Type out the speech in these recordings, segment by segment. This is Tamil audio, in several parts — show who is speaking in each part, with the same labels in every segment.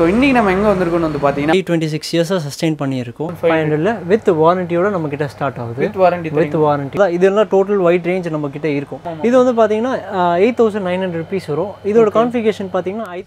Speaker 1: ஸோ இன்றைக்கி நம்ம எங்கே வந்திருக்கோம்னு வந்து பார்த்தீங்கன்னா
Speaker 2: டுவெண்ட்டி சிக்ஸ் இயர்ஸாக சஸ்டெயின் பண்ணியிருக்கோம் ஃபைவ் ஹண்ட்ரட்ல வித் வாரண்டியோட நம்ம கிட்ட ஸ்டார்ட் ஆகுது
Speaker 1: வித் வாரண்டி
Speaker 2: வித் வாரண்டி இதெல்லாம் டோட்டல் வைட் ரேஞ்ச் நம்ம கிட்ட இருக்கும் இது வந்து பார்த்தீங்கன்னா eight thousand nine hundred rupees வரும் இதோட கான்ஃபிகேஷன் பார்த்தீங்கன்னா ஐ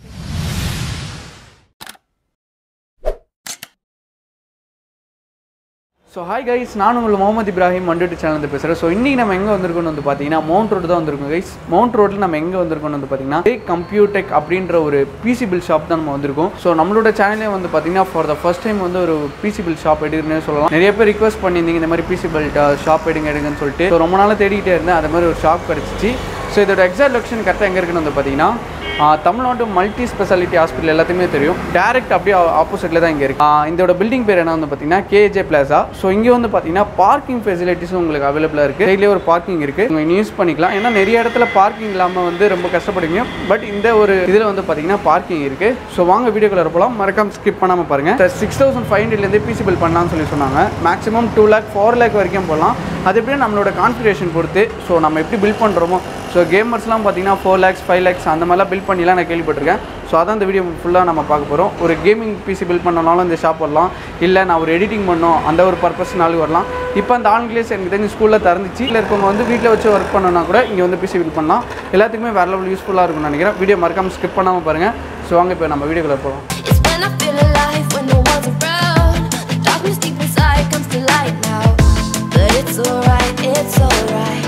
Speaker 1: ஸோ ஹாய் கைஸ் நான் உங்கள் முகமது இப்ராஹிம் மண்டுட்டு சேனல் பேசுகிறேன் ஸோ இன்றைக்கி நம்ம எங்கே வந்திருக்கோம்னு வந்து பார்த்தீங்கன்னா மவுண்ட் ரோடு தான் வந்திருக்கோம் கைஸ் மவுண்ட் ரோட்டில் நம்ம எங்கே வந்திருக்கோம்னு வந்து பார்த்தீங்கன்னா கம்ப்யூடெக் அப்படின்ற ஒரு பிசி பில் ஷாப் தான் நம்ம வந்திருக்கோம் ஸோ நம்மளோட சேனலே வந்து பார்த்தீங்கன்னா ஃபார் த ஃபர்ஸ்ட் டைம் வந்து ஒரு பிசி பில் ஷாப் எடுக்கிறேன்னு சொல்லலாம் நிறைய பேர் ரிக்வஸ்ட் பண்ணியிருந்தீங்க இந்த மாதிரி பிசி பில் ஷாப் எடுங்க எடுங்கன்னு சொல்லிட்டு ஸோ ரொம்ப நாளாக தேடிக்கிட்டே இருந்தேன் அது மாதிரி ஒரு ஷாப் கிடச்சிச்சு ஸோ இதோட எக்ஸாக்ட் லொக்கேஷன் கரெக்டாக எங்கே இருக்குன்னு வந்து பார்த்தீங்கன்னா ஆஹ் தமிழ்நாடு மல்டி ஸ்பெஷாலிட்டி ஹாஸ்பிட்டல் எல்லாத்தையுமே தெரியும் டேரக்ட் அப்படியே ஆப்போசிட்டில் தான் இங்கே இருக்குது ஆஹ் இதோட பில்டிங் பேர் என்ன வந்து பார்த்தீங்கன்னா கேஜே பிளாசா ஸோ இங்கே வந்து பார்த்தீங்கன்னா பார்க்கிங் ஃபெசிலிட்டிஸும் உங்களுக்கு அவைலபிளாக இருக்குது சைட்லேயே ஒரு பார்க்கிங் இருக்குது நீங்கள் யூஸ் பண்ணிக்கலாம் ஏன்னா நிறைய இடத்துல பார்க்கிங் இல்லாமல் வந்து ரொம்ப கஷ்டப்படுவீங்க பட் இந்த ஒரு இதில் வந்து பார்த்தீங்கன்னா பார்க்கிங் இருக்குது ஸோ வாங்க வீடியோக்குள்ள போகலாம் மறக்காம ஸ்கிப் பண்ணாமல் பாருங்கள் சிக்ஸ் தௌசண்ட் ஃபைவ் ஹண்ட்ரட்லேருந்து பிசி பில் பண்ணலாம்னு சொல்லி சொன்னாங்க maximum two lakh four lakh வரைக்கும் போகலாம் அது எப்படியும் நம்மளோட கான்ஃபிகரேஷன் பொறுத்து ஸோ நம்ம எப்படி பில் பண்ணுறோமோ ஸோ கேமர்ஸ்லாம் பார்த்தீங்கன்னா ஃபோர் லேக்ஸ் ஃபைவ் லேக்ஸ் அந்த மாதிரிலாம் பில் பண்ணிலாம் நான் கேள்விப்பட்டிருக்கேன் ஸோ அதான் இந்த வீடியோ ஃபுல்லாக நம்ம பார்க்க போகிறோம் ஒரு கேமிங் பிசி பில் பண்ணனாலும் இந்த ஷாப் வரலாம் இல்லை நான் ஒரு எடிட்டிங் பண்ணோம் அந்த ஒரு பர்பஸ்னாலும் வரலாம் இப்போ அந்த ஆன்கிலேஸ் எனக்கு தெரிஞ்சு ஸ்கூலில் திறந்துச்சு இல்லை இருக்கவங்க வந்து வீட்டில் வச்சு ஒர்க் பண்ணனா கூட இங்கே வந்து பிசி பில் பண்ணலாம் எல்லாத்துக்குமே வேறு லெவல் யூஸ்ஃபுல்லாக இருக்கும்னு நினைக்கிறேன் வீடியோ மறக்காமல் ஸ்கிப் பண்ணாமல் பாருங்கள் ஸோ வாங்க இப்போ நம்ம வீடியோக்குள்ள போகலாம்
Speaker 3: It's when I feel alive when no one's around. Darkness deep inside comes to light now. But it's alright, it's alright.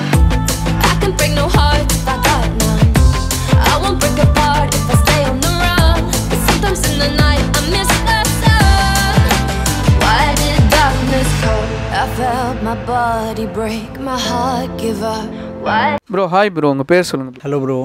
Speaker 3: I can break no heart if I got none. I won't break apart if I stay on the run. But sometimes in the night I miss the sun. Why did darkness come? I felt my body break, my heart give up. Why?
Speaker 1: Bro hi bro உங்கள் பேர் சொல்லுங்கள்
Speaker 2: ஹலோ ப்ரோ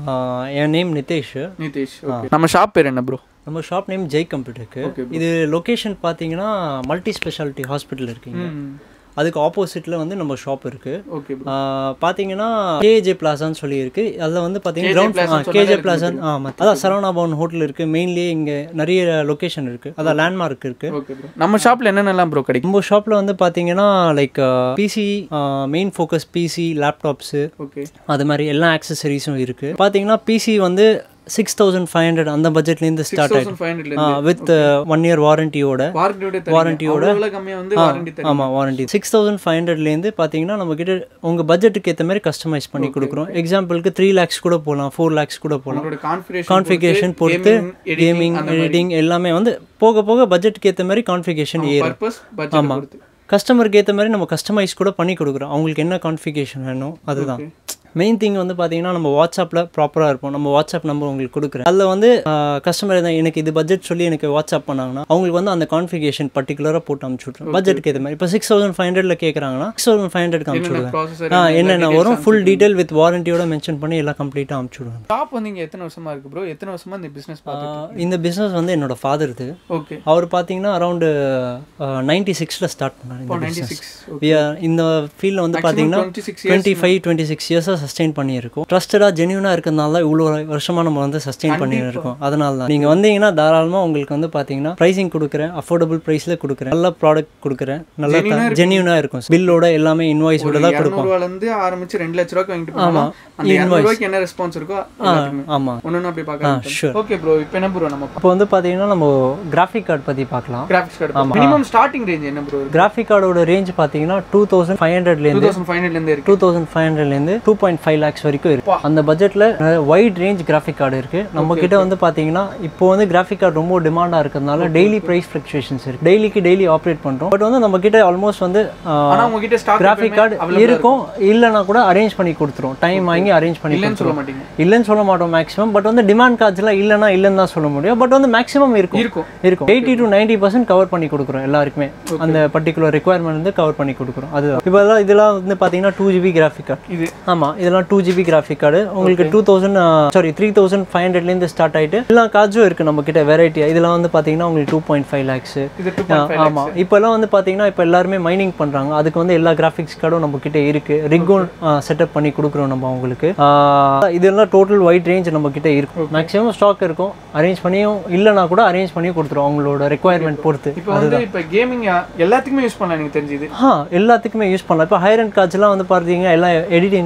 Speaker 2: என் நேம் நிதேஷ்
Speaker 1: நிதிஷ் ஓகே நம்ம ஷாப் பேர் என்ன ப்ரோ
Speaker 2: நம்ம ஷாப் நேம் ஜெய் கம்ப்யூட்டருக்கு
Speaker 1: Okay,
Speaker 2: இது லொக்கேஷன் பார்த்தீங்கன்னா மல்டி ஸ்பெஷாலிட்டி ஹாஸ்பிட்டல் இருக்கீங்க அதுக்கு ஆப்போசிட்டில் வந்து நம்ம ஷாப் இருக்குது
Speaker 1: ஓகே ப்ரோ
Speaker 2: பார்த்தீங்கன்னா கேஜே பிளாசான்னு சொல்லி இருக்கு அதில் வந்து பார்த்தீங்கன்னா
Speaker 1: KJ Plaza
Speaker 2: கிரவுண்ட்
Speaker 1: சொன்னாலே
Speaker 2: கேஜே
Speaker 1: எனக்கு
Speaker 2: பிளாசன் ஆமாம் அதான் சரவணா பவன் ஹோட்டல் இருக்குது மெயின்லேயே இங்கே நிறைய லொக்கேஷன் இருக்குது அதான் லேண்ட்மார்க் இருக்குது
Speaker 1: ஓகே ப்ரோ நம்ம ஷாப்பில் என்னென்னலாம் ப்ரோ கிடைக்கும்
Speaker 2: நம்ம ஷாப்பில் வந்து பார்த்தீங்கன்னா like PC main focus PC laptops
Speaker 1: okay
Speaker 2: அது மாதிரி எல்லா ஆக்சசரிஸும் இருக்குது பார்த்தீங்கன்னா பிசி வந்து சிக்ஸ் தௌசண்ட் ஃபைவ் ஹண்ட்ரட் அந்த பட்ஜெட்லேருந்து ஸ்டார்ட் ஆகிடும்
Speaker 1: ஃபைவ் ஹண்ட்ரட்ல
Speaker 2: வித் ஒன் இயர் வாரண்டியோட
Speaker 1: வாரண்டியோட
Speaker 2: வாரண்டியோட
Speaker 1: அவ்வளோ கம்மியாக வந்து வாரண்டி தரும்
Speaker 2: ஆமாம் வாரண்டி சிக்ஸ் தௌசண்ட் ஃபைவ் ஹண்ட்ரட்லேருந்து பார்த்தீங்கன்னா நம்ம கிட்ட உங்கள் பட்ஜெட்டுக்கு ஏற்ற மாதிரி கஸ்டமைஸ் பண்ணி கொடுக்குறோம் எக்ஸாம்பிளுக்கு த்ரீ லேக்ஸ் கூட போகலாம் ஃபோர் லேக்ஸ் கூட போகலாம்
Speaker 1: உங்களோட கான்ஃபிகரேஷன்
Speaker 2: கான்ஃபிகேஷன் பொறுத்து கேமிங் எடிட்டிங் எல்லாமே வந்து போக போக பட்ஜெட்டுக்கு ஏற்ற மாதிரி கான்ஃபிகேஷன் ஏறும்
Speaker 1: பர்பஸ் பட்ஜெட் பொறுத்து
Speaker 2: கஸ்டமருக்கு ஏற்ற மாதிரி நம்ம கஸ்டமைஸ் கூட பண்ணி கொடுக்குறோம் அவங்களுக்கு என்ன கான்ஃபிகேஷன் வேணும் அதுதான் மெயின் திங் வந்து பார்த்தீங்கன்னா நம்ம வாட்ஸ்அப்பில் ப்ராப்பராக இருப்போம் நம்ம வாட்ஸ்அப் நம்பர் உங்களுக்கு கொடுக்குறேன் அதில் வந்து கஸ்டமர் தான் எனக்கு இது பட்ஜெட் சொல்லி எனக்கு வாட்ஸ்அப் பண்ணாங்கன்னா அவங்களுக்கு வந்து அந்த கான்ஃபிகேஷன் பர்டிகுலராக போட்டு அமுச்சு விட்ருவோம் பட்ஜெட்டுக்கு ஏற்ற மாதிரி இப்போ சிக்ஸ் தௌசண்ட் ஃபைவ் ஹண்ட்ரட்ல கேட்குறாங்கன்னா சிக்ஸ் தௌசண்ட் ஃபைவ் ஹண்ட்ரட் அமுச்சு விடுவேன்
Speaker 1: ப்ராசஸர்
Speaker 2: ஆ என்னென்ன வரும் ஃபுல் டீட்டெயில் வித் வாரண்டியோட மென்ஷன் பண்ணி எல்லாம் கம்ப்ளீட்டாக அமுச்சு விடுவேன்
Speaker 1: ஷாப் வந்து இங்க எத்தனை வருஷமா இருக்கு ப்ரோ எத்தனை வருஷமா இந்த பிசினஸ் பார்த்துட்டு
Speaker 2: இந்த பிஸ்னஸ் வந்து என்னோட ஃபாதர்
Speaker 1: ஓகே
Speaker 2: அவர் பார்த்தீங்கன்னா அரௌண்டு நைன்டி சிக்ஸில் ஸ்டார்ட் பண்ணார் இந்த
Speaker 1: ninety
Speaker 2: business
Speaker 1: six
Speaker 2: We are- இந்த ஃபீல்டில் வந்து பார்த்தீங்கன்னா
Speaker 1: twenty six
Speaker 2: twenty five twenty six இயர்ஸாக சஸ்டெயின் பண்ணியிருக்கோம் ட்ரஸ்டடாக ஜென்யூனாக இருக்கிறதுனால தான் இவ்வளோ வருஷமாக நம்ம வந்து சஸ்டெயின் பண்ணிட்டு இருக்கோம் அதனால தான் நீங்கள் வந்தீங்கன்னா தாராளமாக உங்களுக்கு வந்து பார்த்தீங்கன்னா ப்ரைஸிங் கொடுக்குறேன் அஃபோர்டபுள் ப்ரைஸில் கொடுக்குறேன் நல்ல ப்ராடக்ட் கொடுக்குறேன் நல்லா ஜென்யூனாக இருக்கும் பில்லோட எல்லாமே இன்வாய்ஸோட தான் கொடுப்போம்
Speaker 1: இரநூறுவால இருந்து ஆரம்பிச்சு ரெண்டு லட்ச ரூபாய்க்கு வாங்கிட்டு போகலாம் அந்த இரநூறுவாய்க்கு என்ன ரெஸ்பான்ஸ் இருக்கோ எல்லாத்துக்குமே
Speaker 2: ஆமாம்
Speaker 1: ஒன்று அப்படி பார்க்கலாம்
Speaker 2: sure.
Speaker 1: ஓகே ப்ரோ இப்போ என்ன ப்ரோ நம்ம
Speaker 2: இப்போ வந்து பார்த்தீங்கன்னா நம்ம கிராஃபிக் கார்டு பற்றி பார்க்கலாம்
Speaker 1: graphics card minimum starting range என்ன ப்ரோ
Speaker 2: கிராஃபிக் கார்டோட ரேஞ்ச் பார்த்தீங்கன்னா டூ தௌசண்ட் ஃபைவ்
Speaker 1: டூ
Speaker 2: ஹண்ட்ரட்லேருந்து
Speaker 1: தௌசண்ட் ஃபைவ் ஹண்ட்ரட்லேருந்து இருக்கு
Speaker 2: டூ தௌசண்ட் ஃபைவ் ஹண்ட்ரட்லேருந்து டூ பாயிண்ட் ஃபைவ் லேக்ஸ் வரைக்கும் இருக்கு அந்த பட்ஜெட்டில் வைட் ரேஞ்ச் கிராஃபிக் கார்டு இருக்கு நம்ம கிட்ட வந்து பார்த்தீங்கன்னா இப்போ வந்து கிராஃபிக் கார்டு ரொம்ப டிமாண்டாக இருக்கிறதுனால டெய்லி ப்ரைஸ் ஃப்ளக்சுவேஷன்ஸ் இருக்கு டெய்லிக்கு டெய்லி ஆப்ரேட் பண்ணுறோம் பட் வந்து நம்ம கிட்ட ஆல்மோஸ்ட் வந்து
Speaker 1: ஆனா உங்ககிட்ட ஸ்டாக்
Speaker 2: கிராஃபிக் கார்டு இருக்கும் இல்லைன்னா கூட அரேஞ்ச் பண்ணி கொடுத்துரும் டைம் வாங்கி அரேஞ்ச் பண்ணி
Speaker 1: இல்லைன்னு சொல்ல
Speaker 2: கொடுத்துரும்
Speaker 1: மாட்டீங்க
Speaker 2: இல்லைன்னு சொல்ல மாட்டோம் மேக்ஸிமம் பட் வந்து டிமாண்ட் கார்ட்ஸ்லாம் இல்லைன்னா இல்லைன்னு தான் சொல்ல முடியும் பட் வந்து மேக்ஸிமம் இருக்கும்
Speaker 1: இருக்கும்
Speaker 2: இருக்கும் eighty to ninety percent cover பண்ணி கொடுக்குறோம் எல்லாருக்குமே அந்த பர்டிகுலர் ரெக்குவயர்மெண்ட் வந்து கவர் பண்ணி கொடுக்குறோம் அதுதான் இப்போ இதெல்லாம் இதெல்லாம் வந்து பார்த்தீங்கன்னா டூ ஜிபி கிராஃபிக் கார்டு
Speaker 1: இது
Speaker 2: ஆமாம் இதெல்லாம் டூ ஜிபி கிராஃபிக் கார்டு உங்களுக்கு two thousand sorry three thousand five ஹண்ட்ரட்லேருந்து ஸ்டார்ட் ஆகிட்டு எல்லா கார்ட்ஸும் இருக்குது நம்ம கிட்ட வெரைட்டியாக இதெல்லாம் வந்து பார்த்தீங்கன்னா உங்களுக்கு டூ பாயிண்ட் ஃபைவ் லேக்ஸ்
Speaker 1: இது டூ
Speaker 2: ஆமாம் இப்போல்லாம் வந்து பார்த்தீங்கன்னா இப்போ எல்லாருமே மைனிங் பண்ணுறாங்க அதுக்கு வந்து எல்லா கிராஃபிக்ஸ் கார்டும் நம்ம கிட்ட இருக்குது ரிக்கும் செட்டப் பண்ணி கொடுக்குறோம் நம்ம அவங்களுக்கு ஆஹ் இதெல்லாம் டோட்டல் வைட் ரேஞ்ச் நம்ம கிட்ட இருக்கும் மேக்ஸிமம் ஸ்டாக் இருக்கும் அரேஞ்ச் பண்ணியும் இல்லைனா கூட அரேஞ்ச் பண்ணி கொடுத்துரும் அவங்களோட ரெக்குவயர்மெண்ட் பொறுத்து
Speaker 1: இப்போ வந்து இப்போ கேமிங் எல்லாத்துக்குமே யூஸ் பண்ணலாம் எனக்கு தெரிஞ்சுது
Speaker 2: ஆ எல்லாத்துக்குமே யூஸ் பண்ணலாம் இப்போ ஹையர் அண்ட் கார்ட்ஸ்லாம் வந்து பார்த்தீங்கன்னா எல்லாம் எடிட்டிங்காக யூஸ்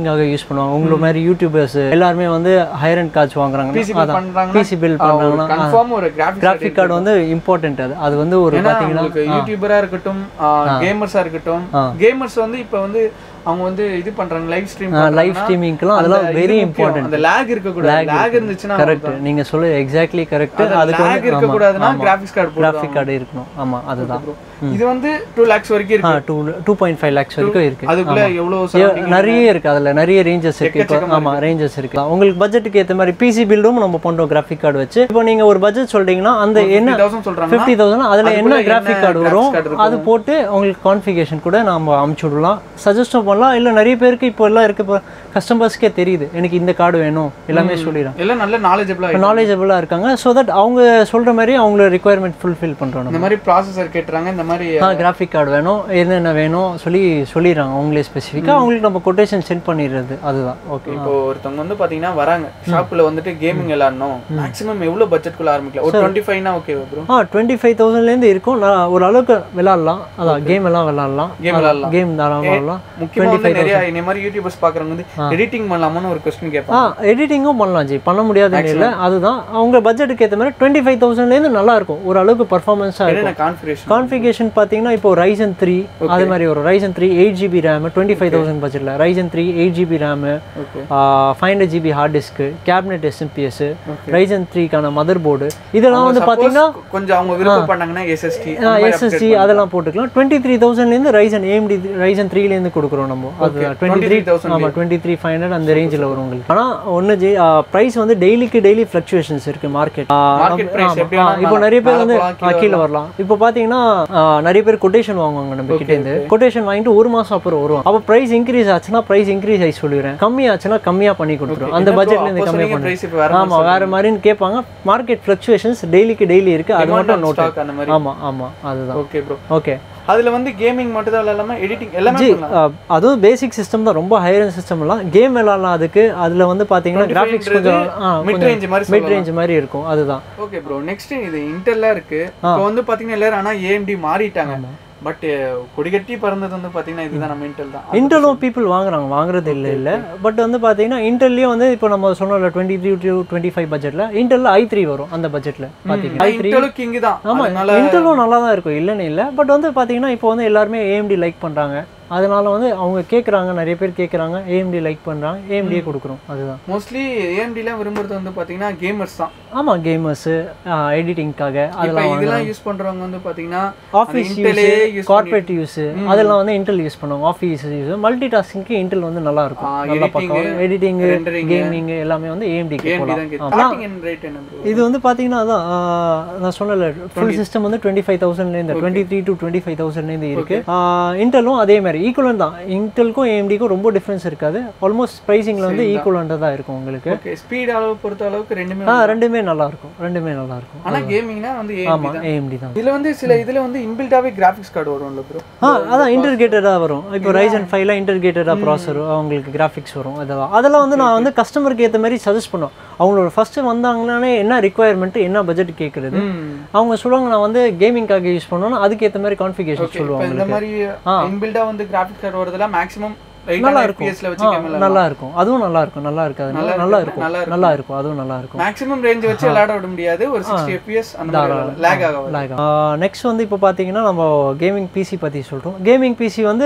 Speaker 2: யூஸ் பண்ணுவாங்க உங்களை மாதிரி யூடியூபர்ஸ் எல்லாருமே வந்து ஹையர் அண்ட் கார்ட்ஸ் வாங்குறாங்க
Speaker 1: பிசி பில் பண்றாங்கன்னா
Speaker 2: பிசி பில் பண்ணுறாங்கன்னா
Speaker 1: கன்ஃபார்ம் ஒரு கிராஃபிக்ஸ்
Speaker 2: கிராஃபிக் கார்டு வந்து இம்பார்ட்டன்ட் அது அது வந்து ஒரு
Speaker 1: ஏன்னா
Speaker 2: பார்த்தீங்கன்னா
Speaker 1: உங்களுக்கு யூடியூபரா இருக்கட்டும் கேமர்ஸா இருக்கட்டும் கேமர்ஸ் வந்து இப்ப வந்து அவங்க வந்து இது பண்றாங்க லைவ் ஸ்ட்ரீம்
Speaker 2: லைவ் ஸ்ட்ரீமிங்க்குலாம் அதெல்லாம் வெரி இம்பார்ட்டன்ட்
Speaker 1: அந்த லேக் இருக்க கூடாது லேக் இருந்துச்சுன்னா
Speaker 2: கரெக்ட் நீங்க சொல்ல எக்ஸாக்ட்லி கரெக்ட் அதுக்கு
Speaker 1: லேக் இருக்க கூடாதுன்னா கிராஃபிக்ஸ் கார்டு போடுறாங்க
Speaker 2: கிராஃபிக் கார்டு இருக்கணும் ஆமா அதுதான்
Speaker 1: இது வந்து 2 lakhs வரைக்கும் இருக்கு
Speaker 2: two two point five lakhs வரைக்கும் இருக்கு
Speaker 1: அதுக்குள்ள எவ்வளவு
Speaker 2: ஏ, நிறைய இருக்கு அதுல நிறைய ரேஞ்சஸ் இருக்கு இப்போ ஆமா ரேஞ்சஸ் இருக்கு உங்களுக்கு பட்ஜெட்டுக்கு ஏத்த மாதிரி பிசி பில்டும் நம்ம பண்றோம் கிராஃபிக் கார்டு வச்சு இப்போ நீங்க ஒரு பட்ஜெட் சொல்றீங்கன்னா அந்த என்ன
Speaker 1: 5000 சொல்றாங்க
Speaker 2: ஃபிஃப்டி தௌசண்ட் அதுல என்ன
Speaker 1: அதுக்குள்ள
Speaker 2: கிராஃபிக்
Speaker 1: என்ன
Speaker 2: கார்டு
Speaker 1: graphics
Speaker 2: வரும்
Speaker 1: card இருக்கும்?
Speaker 2: அது போட்டு உங்களுக்கு கான்ஃபிகேஷன் கூட நம்ம அமுச்சு விடலாம் சஜஸ்டும் பண்ணலாம் இல்ல நிறைய பேருக்கு இப்போ எல்லாம் இருக்கு இப்போ கஸ்டமர்ஸ்க்கே தெரியுது எனக்கு இந்த கார்டு வேணும் எல்லாமே சொல்லிடுறேன்
Speaker 1: எல்லாம் நல்ல நாலேஜபிளா
Speaker 2: நாலேஜபிளாக இருக்காங்க ஸோ தட் அவங்க சொல்ற மாதிரி அவங்களோட ரிக்குவயர்மெண்ட் ஃபுல்ஃபில் பண்றோம் நம்ம
Speaker 1: இந்த மாதிரி ப்ராசஸர் கேட்டுறாங்க இந்த மாதிரி
Speaker 2: ஆ கிராஃபிக் கார்டு வேணும் என்னென்ன வேணும் சொல்லி சொல்லிடுறாங்க அவங்களே ஸ்பெசிஃபிக்காக அவங்களுக்கு நம்ம கொட்டேஷன் சென்ட் பண்ணிடுறது அதுதான் ஓகே
Speaker 1: இப்போ ஒருத்தவங்க வந்து பாத்தீங்கன்னா வராங்க ஷாப்ல வந்துட்டு கேமிங் விளையாடணும் மேக்ஸிமம் எவ்வளவு பட்ஜெட்குள்ள ஆரம்பிக்கலாம் ஒரு டுவெண்ட்டி ஃபைவ்னா ஓகே ப்ரோ
Speaker 2: ஆ டுவெண்ட்டி ஃபைவ் தௌசண்ட்லேருந்து இருக்கும் நான் ஒரு அளவுக்கு விளாட்லாம் அதான் கேம் எல்லாம் விளாட்லாம்
Speaker 1: கேம் விளையாடலாம்
Speaker 2: கேம் தாராளமாக விளாட்லாம்
Speaker 1: முக்கியமா வந்து நிறைய இந்த மாதிரி யூடியூபர்ஸ் பாக்குறவங்க வந்து எடிட்டிங் பண்ணலாமான்னு ஒரு கொஸ்டின்
Speaker 2: ஆ
Speaker 1: கேட்பாங்க
Speaker 2: எடிட்டிங்கும் பண்ணலாம் ஜி பண்ண முடியாதுன்னு இல்லை அதுதான் அவங்க பட்ஜெட்டுக்கு ஏற்ற மாதிரி டுவெண்ட்டி ஃபைவ் தௌசண்ட்லேருந்து நல்லா இருக்கும் ஒரு அளவுக்கு பர்ஃபார்மன்ஸாக இருக்கும்
Speaker 1: என்னென்ன கான்ஃபிகரேஷன்
Speaker 2: கான்ஃபிகேஷன் பார்த்தீங்கன்னா இப்போ ரைசன் த்ரீ அது மாதிரி ஒரு Ryzen three eight GB RAM twenty five thousand பட்ஜெட்டில் Ryzen three eight GB RAM
Speaker 1: okay
Speaker 2: five hundred GB hard disk cabinet SMPS Ryzen த்ரீக்கான மதர் போர்டு இதெல்லாம் வந்து பார்த்தீங்கன்னா
Speaker 1: கொஞ்சம் அவங்க விருப்பப்பட்டாங்கன்னா எஸ்எஸ்டி
Speaker 2: எஸ்எஸ்டி அதெல்லாம் போட்டுக்கலாம் டுவெண்ட்டி த்ரீ தௌசண்ட்லேருந்து ரைசன் ஏஎம்டி ரைசன் த்ரீலேருந்து கொடுக்குறோம் நம்ம அது டுவெண்ட்டி த்ரீ ஆமாம் டுவெண்ட்டி த்ரீ ஃபைவ் ஹண்ட்ரட் அந்த ரேஞ்சில் வரும் உங்களுக்கு ஆனால் ஒன்று ஜி ப்ரைஸ் வந்து டெய்லிக்கு டெய்லி ஃப்ளக்சுவேஷன்ஸ் இருக்கு மார்க்கெட்
Speaker 1: Market price எப்படி வேணா
Speaker 2: இப்போ நிறைய பேர் வந்து
Speaker 1: மேல போலாம்,
Speaker 2: ஆ, கீழே வரலாம் இப்போ பார்த்தீங்கன்னா ஆ, நிறைய பேர் கொட்டேஷன் வாங்குவாங்க நம்ம கிட்டேருந்து கொட்டேஷன் வாங்கிட்டு ஒரு மாதம் அப்புறம் வருவாங்க அப்போ ப்ரைஸ் இன்க்ரீஸ் ஆச்சுன்னா ப்ரைஸ் இன்க்ரீஸ் ஆகி சொல்லிடுறேன் கம்மி ஆச்சுன்னா கம்மியாக பண்ணி கொடுத்துரும் அந்த பட்ஜெட்ல இருந்து கம்மியாக பண்ணி
Speaker 1: பிரைஸ் இப்போ வேற
Speaker 2: ஆமா வேற மாதிரின்னு கேட்பாங்க மார்க்கெட் ஃப்ளக்சுவேஷன்ஸ் டெய்லிக்கு டெய்லி இருக்கு அது மட்டும் நோட்
Speaker 1: ஸ்டாக் அந்த மாதிரி
Speaker 2: ஆமா ஆமா அதுதான்
Speaker 1: ஓகே ப்ரோ
Speaker 2: ஓகே
Speaker 1: அதுல வந்து கேமிங் மட்டும் தான் இல்லாம எடிட்டிங் எல்லாமே
Speaker 2: ஜி
Speaker 1: பண்ணலாம்
Speaker 2: அஹ், அதுவும் பேசிக் சிஸ்டம் தான் ரொம்ப ஹையர் சிஸ்டம் எல்லாம் கேம் விளாட்லாம் அதுக்கு அதுல வந்து பாத்தீங்கன்னா கிராஃபிக்ஸ் கொஞ்சம்
Speaker 1: மிட் ரேஞ்ச் மாதிரி
Speaker 2: மிட் ரேஞ்ச் மாதிரி இருக்கும் அதுதான்
Speaker 1: ஓகே ப்ரோ நெக்ஸ்ட் இது இன்டெல்லாம் இருக்கு இப்போ வந்து பாத்தீங்கன்னா எல்லாரும் ஆனா ஏஎம்டி மாறிட்டாங்க பட் கொடிகட்டி பறந்தது வந்து பாத்தீங்கன்னா இதுதான் நம்ம இன்டெல் தான்
Speaker 2: இன்டெலும் பீப்புள் வாங்குறாங்க வாங்குறது இல்லை இல்லை பட் வந்து பார்த்தீங்கன்னா இன்டெல்லையும் வந்து இப்போ நம்ம சொன்னோம்ல twenty three to twenty five பட்ஜெட்டில் இன்டெல்ல ஐ த்ரீ வரும் அந்த பட்ஜெட்டில் பார்த்தீங்கன்னா ஐ த்ரீ
Speaker 1: இன்டெலும் கிங் தான்
Speaker 2: ஆமாம்
Speaker 1: அதனால
Speaker 2: இன்டெலும் நல்லா தான் இருக்கும் இல்லைன்னு இல்லை பட் வந்து பார்த்தீங்கன்னா இப்போ வந்து எல்லாருமே ஏஎம்டி லைக் பண்ணுறாங்க அதனால வந்து அவங்க கேட்குறாங்க நிறைய பேர் கேட்குறாங்க ஏஎம்டி லைக் பண்ணுறாங்க ஏஎம்டியே கொடுக்குறோம் அதுதான்
Speaker 1: மோஸ்ட்லி ஏஎம்டிலாம் விரும்புறது வந்து பாத்தீங்கன்னா கேமர்ஸ் தான்
Speaker 2: ஆமாம் கேமர்ஸு எடிட்டிங்காக
Speaker 1: இப்போ
Speaker 2: அதெல்லாம்
Speaker 1: இதெல்லாம் யூஸ் பண்றவங்க வந்து பாத்தீங்கன்னா
Speaker 2: ஆஃபீஸ்
Speaker 1: இன்டெலே
Speaker 2: யூஸ்
Speaker 1: யூஸ்
Speaker 2: கார்பரேட் யூஸ் அதெல்லாம் வந்து இன்டெல் யூஸ் பண்ணுவாங்க ஆஃபீஸ் யூஸ் மல்டி டாஸ்கிங்க்கு இன்டெல் வந்து நல்லா இருக்கும்
Speaker 1: ஆ,
Speaker 2: நல்லா
Speaker 1: editing,
Speaker 2: பக்கம் எடிட்டிங்
Speaker 1: rendering.
Speaker 2: கேமிங் எல்லாமே வந்து ஏஎம்டிக்கு
Speaker 1: ஏஎம்டி
Speaker 2: போகலாம்
Speaker 1: தான் கேட்கு ஸ்டார்டிங் அண்ட் ரேட் என்ன ப்ரோ
Speaker 2: இது வந்து பார்த்தீங்கன்னா அதான் ஆ, நான் சொன்னல ஃபுல் சிஸ்டம் வந்து டுவெண்ட்டி ஃபைவ் தௌசண்ட்லேருந்து twenty three to twenty five தௌசண்ட்லேருந்து இருக்கு இன்டெலும் அதே மாதிரி ஈக்குவலன் தான் இன்டெலுக்கும் ஏஎம்டிக்கும் ரொம்ப டிஃப்ரென்ஸ் இருக்காது ஆல்மோஸ்ட் ப்ரைசிங்கில் வந்து ஈக்குவலண்ட்டாக தான் இருக்கும் உங்களுக்கு
Speaker 1: ஓகே ஸ்பீட் அளவு பொறுத்த அளவுக்கு ரெண்டுமே
Speaker 2: ஆ ரெண்டுமே நல்லா இருக்கும் ரெண்டுமே நல்லா இருக்கும்
Speaker 1: ஆனா கேமிங்னா வந்து ஏஎம்டி
Speaker 2: ஆமாம் ஏஎம்டி தான்
Speaker 1: இதுல வந்து சில இதுல வந்து இன்பில்டாவே கிராஃபிக்ஸ் கார்டு வரும்ல ப்ரோ
Speaker 2: ஆ அதான் இன்டர்கேட்டடாக வரும் இப்போ ரைசன் ஃபைவ்ல இன்டர்கேட்டடாக ப்ராசர் அவங்களுக்கு கிராஃபிக்ஸ் வரும் அதெல்லாம் அதெல்லாம் வந்து நான் வந்து கஸ்டமருக்கு ஏற்ற மாதிரி சஜஸ்ட் பண்ணுவேன் அவங்களோட ஃபஸ்ட்டு வந்தாங்கன்னாலே என்ன ரிக்குவயர்மெண்ட் என்ன பட்ஜெட் கேட்குறது அவங்க சொல்லுவாங்க நான் வந்து கேமிங்காக யூஸ் பண்ணணும் அதுக்கு ஏற்ற மாதிரி கான்ஃபிகேஷன்
Speaker 1: இப்போ
Speaker 2: சொல்லுவாங்க
Speaker 1: இந்த மாதிரி இன்பில்டா வந்து கிராஃபிக்ஸ் கார்டு வரதெல்லாம் மேக்ஸிமம்
Speaker 2: நல்லா இருக்கும்
Speaker 1: எஃப்பிஎஸ்ல வச்சு
Speaker 2: ஆ,
Speaker 1: கேம்
Speaker 2: நல்லா இருக்கும் அதுவும் நல்லா இருக்கும் நல்லா இருக்காது நல்லா நல்லா இருக்கும்
Speaker 1: நல்லா
Speaker 2: நல்லா இருக்கும் அதுவும் நல்லா இருக்கும்
Speaker 1: மேக்ஸிமம் ரேஞ்ச் வச்சு விளையாட விட முடியாது ஒரு 60 எஃப்பிஎஸ் அந்த மாதிரி லேக் ஆகாது
Speaker 2: நெக்ஸ்ட் வந்து இப்போ பார்த்தீங்கன்னா நம்ம கேமிங் பிசி பற்றி சொல்கிறோம் கேமிங் பிசி வந்து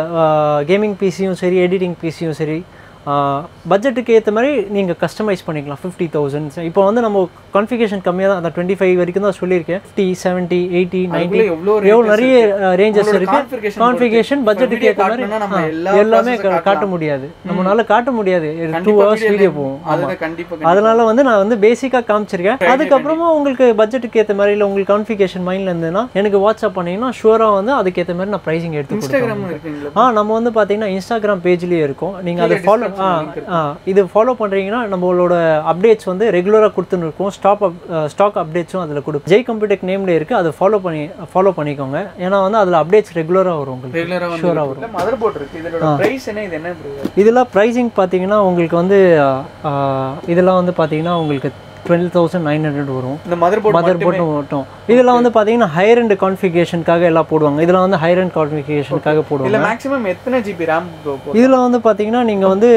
Speaker 2: கேமிங் பிசியும் சரி எடிட்டிங் பிசியும் சரி பட்ஜெட்டுக்கு ஏற்ற மாதிரி நீங்கள் கஸ்டமைஸ் பண்ணிக்கலாம் ஃபிஃப்டி தௌசண்ட் இப்போ வந்து நம்ம கான்ஃபிகேஷன் கம்மியாக தான் அந்த டுவெண்ட்டி ஃபைவ் வரைக்கும் தான் சொல்லியிருக்கேன் ஃபிஃப்டி செவன்ட்டி எயிட்டி நைன்ட்டி
Speaker 1: அதுக்குள்ள எவ்வளோ
Speaker 2: எவ்வளோ நிறைய ரேஞ்சஸ் இருக்கு
Speaker 1: configuration
Speaker 2: கான்ஃபிகேஷன்
Speaker 1: பொறுத்து.
Speaker 2: பட்ஜெட்டுக்கு
Speaker 1: இப்போ
Speaker 2: ஏற்ற
Speaker 1: video
Speaker 2: மாதிரி
Speaker 1: காட்டணும்னா நம்ம
Speaker 2: ஆ,
Speaker 1: எல்லா
Speaker 2: எல்லாமே
Speaker 1: process
Speaker 2: கா- காட்ட முடியாது நம்மளால காட்ட முடியாது டூ
Speaker 1: கண்டிப்பா
Speaker 2: ஹவர்ஸ்
Speaker 1: video
Speaker 2: வீடியோ
Speaker 1: length.
Speaker 2: போகும்
Speaker 1: அதுதான் கண்டிப்பா
Speaker 2: அதனால வந்து நான் வந்து பேசிக்காக காமிச்சிருக்கேன் அதுக்கப்புறமா உங்களுக்கு பட்ஜெட்டுக்கு ஏற்ற மாதிரி இல்லை உங்களுக்கு கான்ஃபிகேஷன் மைண்டில் இருந்ததுன்னா எனக்கு வாட்ஸ்அப் பண்ணீங்கன்னா ஷூராக வந்து அதுக்கேற்ற மாதிரி நான் ப்ரைசிங் எடுத்து கொடுப்பேன்
Speaker 1: இன்ஸ்டாகிராம் இருக்குங்களா
Speaker 2: ஆ நம்ம வந்து பார்த்தீங்கன்னா இன்ஸ்டாகிராம் பேஜ்லேயே இருக்கும் நீங்கள் அதை ஃபாலோ ஆ ஆ இது ஃபாலோ பண்ணுறீங்கன்னா நம்மளோட அப்டேட்ஸ் வந்து ரெகுலராக கொடுத்துன்னு இருக்கோம் ஸ்டாப் ஸ்டாக் அப்டேட்ஸும் அதில் கொடுப்போம் ஜெய் கம்ப்யூட்டெக் நேமில் இருக்குது அதை ஃபாலோ பண்ணி ஃபாலோ பண்ணிக்கோங்க ஏன்னா வந்து அதில் அப்டேட்ஸ் ரெகுலராக வரும் உங்களுக்கு
Speaker 1: ரெகுலரா வந்து மதர் போர்ட் இருக்கு இதோட பிரைஸ் என்ன இது என்ன bro?
Speaker 2: இதெல்லாம் ப்ரைஸிங் பார்த்தீங்கன்னா உங்களுக்கு வந்து ஆ, இதெல்லாம் வந்து பார்த்தீங்கன்னா உங்களுக்கு டுவெல் தௌசண்ட் நைன் ஹண்ட்ரட் வரும்
Speaker 1: இந்த மதர் போர்டு
Speaker 2: மதர் போர்ட்டும் மட்டும் இதெல்லாம் வந்து பார்த்தீங்கன்னா ஹையர் அண்ட் கான்ஃபிகேஷனுக்காக எல்லாம் போடுவாங்க இதெல்லாம் வந்து ஹையர் அண்ட் கான்ஃபிகேஷனுக்காக போடுவாங்க
Speaker 1: இல்ல மேக்ஸிமம் எத்தனை ஜிபி ரேம் போகும்
Speaker 2: இதில் வந்து பார்த்தீங்கன்னா நீங்கள் வந்து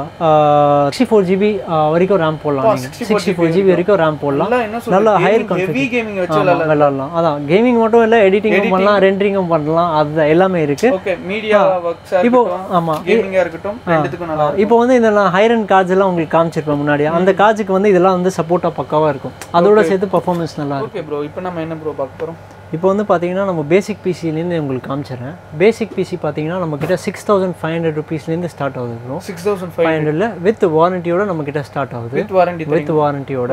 Speaker 2: சிக்ஸ்டி ஃபோர் ஜிபி வரைக்கும் ரேம் போடலாம் நீங்கள்
Speaker 1: 64
Speaker 2: சிக்ஸ்டி ஃபோர் ஜிபி வரைக்கும் ரேம் போடலாம்
Speaker 1: நல்லா என்ன
Speaker 2: நல்லா higher
Speaker 1: சொல்றது ஹெவி கேமிங் வச்சு
Speaker 2: ஆமா, விளாடலாம் அதான் கேமிங் மட்டும் இல்லை எடிட்டிங்கும் பண்ணலாம் ரெண்டரிங்கும் பண்ணலாம் அது எல்லாமே இருக்கு
Speaker 1: ஓகே மீடியா ஒர்க்ஸா
Speaker 2: இப்போ
Speaker 1: இருக்கட்டும்
Speaker 2: ஆமா
Speaker 1: கேமிங்கா இருக்கட்டும் ரெண்டுத்துக்கும் நல்லா
Speaker 2: இப்போ வந்து இந்த நான் ஹைரன் கார்ட்ஸ் எல்லாம் உங்களுக்கு காமிச்சிருப்பேன் முன்னாடி அந்த கார்ட்ஸுக்கு வந்து இதெல்லாம் வந்து சப்போர்ட்டாக பக்காவாக இருக்கும் அதோட சேர்த்து பர்ஃபார்மன்ஸ் நல்லா இருக்கும்
Speaker 1: ஓகே ப்ரோ இப்போ நம்ம என்ன ப்ரோ பார்க்க போறோம்
Speaker 2: இப்போ வந்து பார்த்தீங்கன்னா நம்ம பேசிக் பிசிலேருந்து உங்களுக்கு காமிச்சிடுறேன் பேசிக் பிசி பார்த்தீங்கன்னா நம்ம கிட்ட சிக்ஸ் தௌசண்ட் ஃபைவ் ஹண்ட்ரட் ருபீஸ்லேருந்து ஸ்டார்ட் ஆகுது bro
Speaker 1: six thousand five
Speaker 2: five ஹண்ட்ரட்ல வித் வாரண்டியோட நம்ம கிட்ட ஸ்டார்ட் ஆகுது
Speaker 1: வித் வாரண்டி
Speaker 2: வித் வாரண்டியோட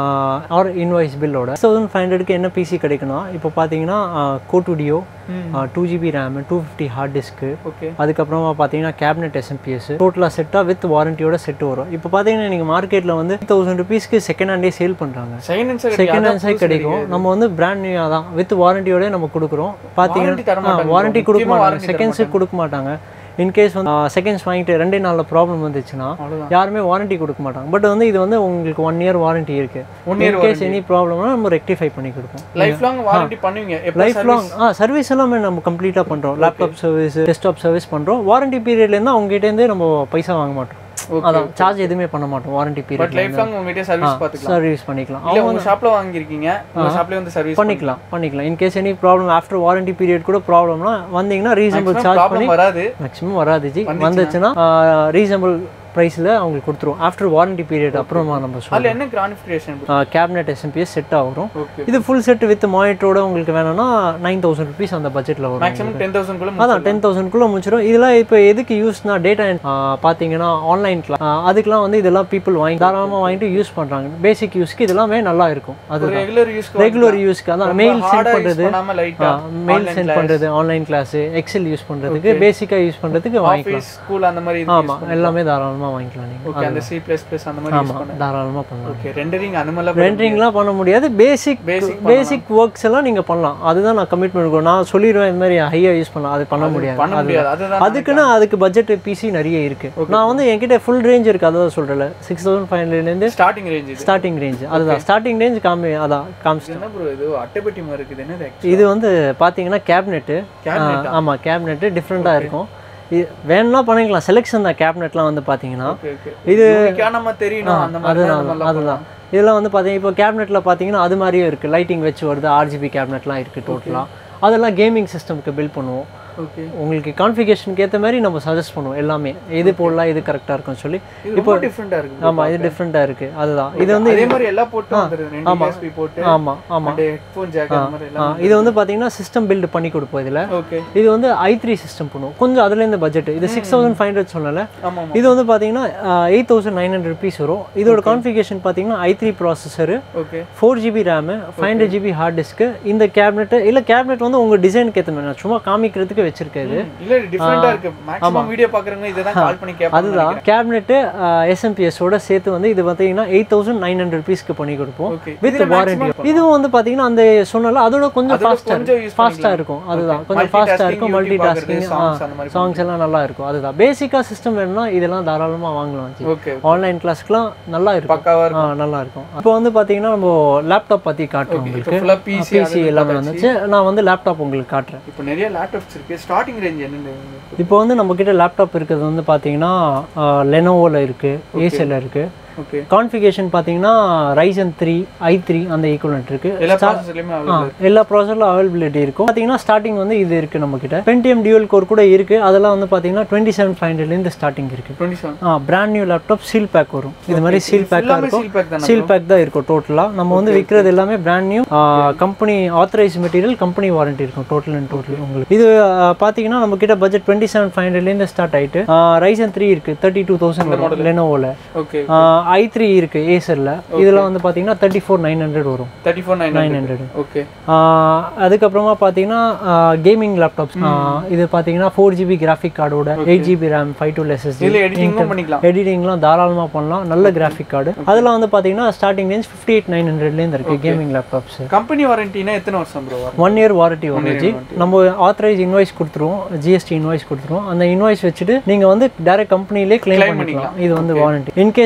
Speaker 2: ஆர் இன்வாய்ஸ் பில்லோட சிக்ஸ் தௌசண்ட் ஃபைவ் ஹண்ட்ரட்க்கு என்ன பிசி கிடைக்குன்னா இப்போ பார்த்தீங்கன்னா கோட்டுடியோ two GB RAM two fifty hard disk
Speaker 1: okay
Speaker 2: அதுக்கப்புறமா பார்த்தீங்கன்னா கேபினெட் எஸ்எம்பிஎஸ் டோட்டலாக செட்டாக வித் வாரண்டியோட செட் வரும் இப்போ பார்த்தீங்கன்னா நீங்கள் மார்க்கெட்டில் வந்து தௌசண்ட் ருபீஸ்க்கு செகண்ட் ஹேண்டே சேல் பண்ணுறாங்க
Speaker 1: second hand
Speaker 2: second hand side கிடைக்கும் நம்ம வந்து பிராண்ட் நியூ தான் வித் வாரண்டியோட நம்ம கொடுக்குறோம்
Speaker 1: Warranty தர
Speaker 2: பார்த்தீங்கன்னா
Speaker 1: மாட்டாங்க
Speaker 2: வாரண்டி
Speaker 1: bro.
Speaker 2: கொடுக்க
Speaker 1: முக்கியமா
Speaker 2: மாட்டாங்க
Speaker 1: warranty தர
Speaker 2: செகண்ட்ஸுக்கு கொடுக்க மாட்டாங்க இன்கேஸ் வந்து செகண்ட்ஸ் வாங்கிட்டு ரெண்டே நாளில் ப்ராப்ளம் வந்துச்சுன்னா
Speaker 1: அவ்வளவுதான்.
Speaker 2: யாருமே வாரண்டி கொடுக்க மாட்டாங்க பட் வந்து இது வந்து உங்களுக்கு ஒன் இயர் வாரண்டி இருக்கு
Speaker 1: One year
Speaker 2: இன்கேஸ் எனி ப்ராப்ளம்னா நம்ம ரெக்டிஃபை பண்ணி கொடுப்போம்
Speaker 1: லைஃப் லாங் வாரண்டி பண்ணுவீங்க எப்போ
Speaker 2: லைஃப் லாங் ஆ சர்வீஸ் எல்லாமே நம்ம கம்ப்ளீட்டாக பண்ணுறோம் லேப்டாப் சர்வீஸ் டெஸ்க்டாப் சர்வீஸ் பண்ணுறோம் வாரண்டி பீரியட்லேருந்து அவங்ககிட்டேருந்து நம்ம பைசா வாங்க மாட்டோம் அதான் சார்ஜ் எதுவுமே பண்ண மாட்டோம் warranty
Speaker 1: but
Speaker 2: period
Speaker 1: life long உங்ககிட்ட சர்வீஸ் பார்த்துக்கலாம்
Speaker 2: சர்வீஸ் பண்ணிக்கலாம்
Speaker 1: இல்ல உங்க ஷாப்ல வாங்கியிருக்கீங்க உங்க ஷாப்லயே வந்து சர்வீஸ்
Speaker 2: பண்ணிக்கலாம் பண்ணிக்கலாம் in case any problem after warranty period கூட ப்ராப்ளம்னா வந்தீங்கன்னா ரீசனபிள் சார்ஜ் பண்ணி
Speaker 1: ப்ராப்ளம் வராது
Speaker 2: மேக்ஸிமம் வராது ஜி வந்துச்சுன்னா ரீசனபிள் ப்ரைஸில் அவங்களுக்கு கொடுத்துருவோம் ஆஃப்டர் வாரண்டி பீரியட் அப்புறமா நம்ம
Speaker 1: அதுல
Speaker 2: சொல்லுவோம்
Speaker 1: என்ன கிரானிஃபிகேஷன்
Speaker 2: கேபினெட் எஸ்எம்பிஎஸ் செட் ஆகும்
Speaker 1: ஓகே
Speaker 2: இது ஃபுல் செட் வித் மானிட்டரோட உங்களுக்கு வேணும்னா நைன் தௌசண்ட் ருபீஸ் அந்த பட்ஜெட்டில் வரும்
Speaker 1: மேக்ஸிமம் டென் தௌசண்ட் குள்ள
Speaker 2: அதான் டென் தௌசண்ட்குள்ளே முடிச்சிடும் இதெல்லாம் இப்போ எதுக்கு யூஸ்னா டேட்டா பார்த்தீங்கன்னா ஆன்லைன் கிளாஸ் அதுக்கெலாம் வந்து இதெல்லாம் பீப்புள் வாங்கி தாராளமாக வாங்கிட்டு யூஸ் பண்ணுறாங்க பேசிக் யூஸ்க்கு இதெல்லாமே நல்லா இருக்கும் அது
Speaker 1: ரெகுலர் யூஸ்
Speaker 2: ரெகுலர் யூஸ்க்கு அதான் மெயில் சென்ட் பண்ணுறது
Speaker 1: பண்ணாம லைட்டா
Speaker 2: மெயில் சென்ட் பண்ணுறது ஆன்லைன் கிளாஸ் எக்ஸல் யூஸ் பண்ணுறதுக்கு பேசிக்காக யூஸ் பண்ணுறதுக்கு வாங்கிக்கலாம்
Speaker 1: ஆஃபீஸ் ஸ்கூல் அந்த மாதிரி இது
Speaker 2: ஆமாம் எல்லாமே தாராளமாக வாங்கிக்கலாம் நீங்கள்
Speaker 1: ஓகே அந்த சி பிளஸ் பிளஸ் அந்த மாதிரி யூஸ்
Speaker 2: ஆமாம்
Speaker 1: பண்ண
Speaker 2: தாராளமாக பண்ணலாம்
Speaker 1: ஓகே ரெண்டரிங் அந்த மாதிரிலாம்
Speaker 2: ரெண்டரிங்லாம் பண்ண முடியாது பேசிக்
Speaker 1: Basic
Speaker 2: பேசிக் ஒர்க்ஸ் எல்லாம் நீங்கள் பண்ணலாம் அதுதான் நான் கமிட்மெண்ட் கொடுக்கும் நான் சொல்லிடுவேன் இந்த மாதிரி ஹையாக யூஸ் பண்ணலாம் அது பண்ண முடியாது
Speaker 1: பண்ண முடியாது அதுதான்
Speaker 2: அதுக்குன்னு அதுக்கு பட்ஜெட் பிசி நிறைய இருக்கு நான் வந்து என்கிட்ட ஃபுல் ரேஞ்ச் இருக்கு அதான் சொல்றேன் சிக்ஸ் தௌசண்ட் ஃபைவ் ஹண்ட்ரட்லேருந்து
Speaker 1: ஸ்டார்டிங் ரேஞ்ச் இது
Speaker 2: ஸ்டார்டிங் ரேஞ்ச் அதுதான் ஸ்டார்டிங் ரேஞ்ச் காமி அதான் காமிச்சிட்டேன்
Speaker 1: என்ன ப்ரோ இது அட்டைப்பெட்டி மாதிரி இருக்குது என்ன இது
Speaker 2: இது வந்து பார்த்தீங்கன்னா கேபினெட்டு
Speaker 1: Cabinet
Speaker 2: ஆமாம் கேபினெட்டு டிஃப்ரெண்ட்டாக இருக்கும் இது வேணும்னா பண்ணிக்கலாம் செலெக்ஷன் தான் கேபினெட்லாம் வந்து பார்த்தீங்கன்னா
Speaker 1: ஓகே ஓகே
Speaker 2: இது-
Speaker 1: இது நம்ம தெரியணும் அந்த மாதிரி தான்
Speaker 2: அதுதான்
Speaker 1: நம்ம
Speaker 2: அதுதான் இதெல்லாம் வந்து பார்த்தீங்கன்னா இப்போ கேபினெட்டில் பார்த்தீங்கன்னா அது மாதிரியும் இருக்குது லைட்டிங் வச்சு வருது ஆர்ஜிபி கேபினெட்லாம் இருக்குது டோட்டலாக அதெல்லாம் கேமிங் சிஸ்டம்க்கு பில்ட் பண்ணுவோம்
Speaker 1: ஓகே
Speaker 2: உங்களுக்கு கான்ஃபிகேஷனுக்கு ஏற்ற மாதிரி நம்ம சஜஸ்ட் பண்ணுவோம் எல்லாமே எது போடலாம் இது கரெக்டாக இருக்கும்னு சொல்லி
Speaker 1: இது ரொம்ப டிஃப்ரெண்டா இருக்கு
Speaker 2: ஆமாம் இது டிஃப்ரெண்ட்டாக இருக்குது அதுதான் இது வந்து
Speaker 1: அதே மாதிரி எல்லா போட்டும் வந்துருது ரெண்டு யூஎஸ்பி போட்டு
Speaker 2: ஆமாம் ஆமாம்
Speaker 1: அண்ட் ஹெட்ஃபோன் ஜாக் அந்த மாதிரி எல்லாம்
Speaker 2: இது வந்து பார்த்தீங்கன்னா சிஸ்டம் பில்டு பண்ணி கொடுப்போம் இதில்
Speaker 1: ஓகே
Speaker 2: இது வந்து ஐ த்ரீ சிஸ்டம் பண்ணுவோம் கொஞ்சம் அதுலேருந்து பட்ஜெட் இது சிக்ஸ் தௌசண்ட் ஃபைவ் ஹண்ட்ரட் சொன்னல
Speaker 1: ஆமா ஆமா
Speaker 2: இது வந்து பார்த்தீங்கன்னா eight thousand nine hundred rupees வரும் இதோட கான்ஃபிகேஷன் பார்த்தீங்கன்னா I three processor
Speaker 1: okay
Speaker 2: four GB RAM five hundred GB hard disk இந்த கேபினெட் இல்லை கேபினெட் வந்து உங்கள் டிசைனுக்கு ஏற்ற மாதிரி நான் சும்மா காமிக்கிறதுக்கு வச்சிருக்காது
Speaker 1: இல்ல டிஃப்ரெண்டா இருக்கு மேக்ஸிமம் வீடியோ பாக்குறவங்க இதுதான் கால் பண்ணி கேட்பாங்க
Speaker 2: அதுதான் கேபினெட்டு எஸ்எம்பிஎஸோட சேர்த்து வந்து இது பார்த்தீங்கன்னா எயிட் தௌசண்ட் நைன் ஹண்ட்ரட் ருபீஸ்க்கு பண்ணி கொடுப்போம்
Speaker 1: Okay.
Speaker 2: வித்
Speaker 1: இதுல
Speaker 2: வாரண்டி இதுவும் வந்து பார்த்தீங்கன்னா அந்த சொன்னால அதோட கொஞ்சம்
Speaker 1: அதோட
Speaker 2: ஃபாஸ்ட்டாக
Speaker 1: கொஞ்சம் use
Speaker 2: ஃபாஸ்ட்டாக இருக்கும் அதுதான் கொஞ்சம் ஃபாஸ்ட்டாக இருக்கும் மல்டி
Speaker 1: YouTube
Speaker 2: டாஸ்கிங்
Speaker 1: songs அந்த மாதிரி
Speaker 2: சாங்ஸ் எல்லாம் நல்லா இருக்கும் அதுதான் பேசிக்காக சிஸ்டம் வேணும்னா இதெல்லாம் தாராளமாக வாங்கலாம் ஜி
Speaker 1: ஓகே
Speaker 2: ஆன்லைன் கிளாஸ்க்குலாம் நல்லா இருக்கும்
Speaker 1: பக்காவா
Speaker 2: ஆ நல்லா இருக்கும் இப்போ வந்து பார்த்தீங்கன்னா நம்ம லேப்டாப் பற்றி காட்டுறோம் உங்களுக்கு
Speaker 1: ஃபுல்லா பிசி
Speaker 2: பிசி எல்லாமே வந்துச்சு நான் வந்து லேப்டாப் உங்களுக்கு காட்டுறேன்
Speaker 1: இப்போ நிறைய லேப்டாப்ஸ் இருக்கு ஸ்டார்டிங் ரேஞ்ச் என்னன்னு
Speaker 2: இப்போ வந்து நம்ம கிட்ட லேப்டாப் இருக்கிறது வந்து பார்த்தீங்கன்னா லெனோவோவில் இருக்குது ஏசியில் இருக்குது
Speaker 1: ஓகே
Speaker 2: கான்ஃபிகேஷன் பார்த்தீங்கன்னா ரைசன் த்ரீ ஐ த்ரீ அந்த ஈக்குவலண்ட் இருக்குது
Speaker 1: எல்லா ப்ராசஸ்லயுமே
Speaker 2: ஆ, எல்லா ப்ராசஸில் அவைலபிலிட்டி இருக்கும் பார்த்தீங்கன்னா ஸ்டார்டிங் வந்து இது இருக்குது நம்ம கிட்ட பென்டிஎம் டியூல் கோர் கூட இருக்குது அதெல்லாம் வந்து பார்த்தீங்கன்னா டுவெண்ட்டி செவன் ஃபைவ் ஹண்ட்ரட்லேருந்து ஸ்டார்டிங் இருக்குது
Speaker 1: டுவெண்ட்டி செவன்
Speaker 2: ஆ brand new laptop seal pack வரும் இது மாதிரி சீல் பேக்காக
Speaker 1: எல்லாமே
Speaker 2: இருக்கும்
Speaker 1: சீல் பேக் தானே
Speaker 2: சீல் பேக் தான் இருக்கும் டோட்டலாக நம்ம வந்து விற்கிறது எல்லாமே brand new company authorise material company warranty இருக்கும் டோட்டல் அண்ட் டோட்டல் உங்களுக்கு இது ஆ, பார்த்தீங்கன்னா நம்ம கிட்ட பட்ஜெட் டுவெண்ட்டி செவன் ஃபைவ் ஹண்ட்ரட்லேருந்து ஸ்டார்ட் ஆயிட்டு ரைசன் த்ரீ இருக்குது தேர்ட்டி டூ தௌசண்ட் வரும் லெனோவில்
Speaker 1: ஓகே
Speaker 2: ஐ த்ரீ இருக்குது ஏசரில் இதெல்லாம் வந்து பார்த்தீங்கன்னா தேர்ட்டி ஃபோர் நைன் ஹண்ட்ரட் வரும்
Speaker 1: thirty four nine
Speaker 2: nine hundred
Speaker 1: okay
Speaker 2: அதுக்கப்புறமா பார்த்தீங்கன்னா கேமிங் லேப்டாப்ஸ் இது பார்த்தீங்கன்னா ஃபோர் ஜிபி கிராஃபிக் கார்டோட eight GB RAM five two SSD
Speaker 1: இதுல எடிட்டிங்கும் பண்ணிக்கலாம்
Speaker 2: எடிட்டிங்லாம் தாராளமாக பண்ணலாம் நல்ல கிராஃபிக் கார்டு அதெல்லாம் வந்து பார்த்தீங்கன்னா starting range fifty eight nine ஹண்ட்ரட்லேருந்து இருக்குது கேமிங் லேப்டாப்ஸ்
Speaker 1: கம்பெனி வாரண்டினா எத்தனை வருஷம் ப்ரோ வரும்
Speaker 2: ஒன் இயர் வாரண்டி வந்துச்சு நம்ம ஆத்தரைஸ் இன்வாய்ஸ் கொடுத்துருவோம் ஜிஎஸ்டி இன்வாய்ஸ் கொடுத்துருவோம் அந்த இன்வாய்ஸ் வச்சுட்டு நீங்கள் வந்து டேரக்ட் கம்பெனிலே கிளைம் பண்ணிக்கலாம் இது வந்து வாரண்டி இன்கேஸ் வந்து அவங்க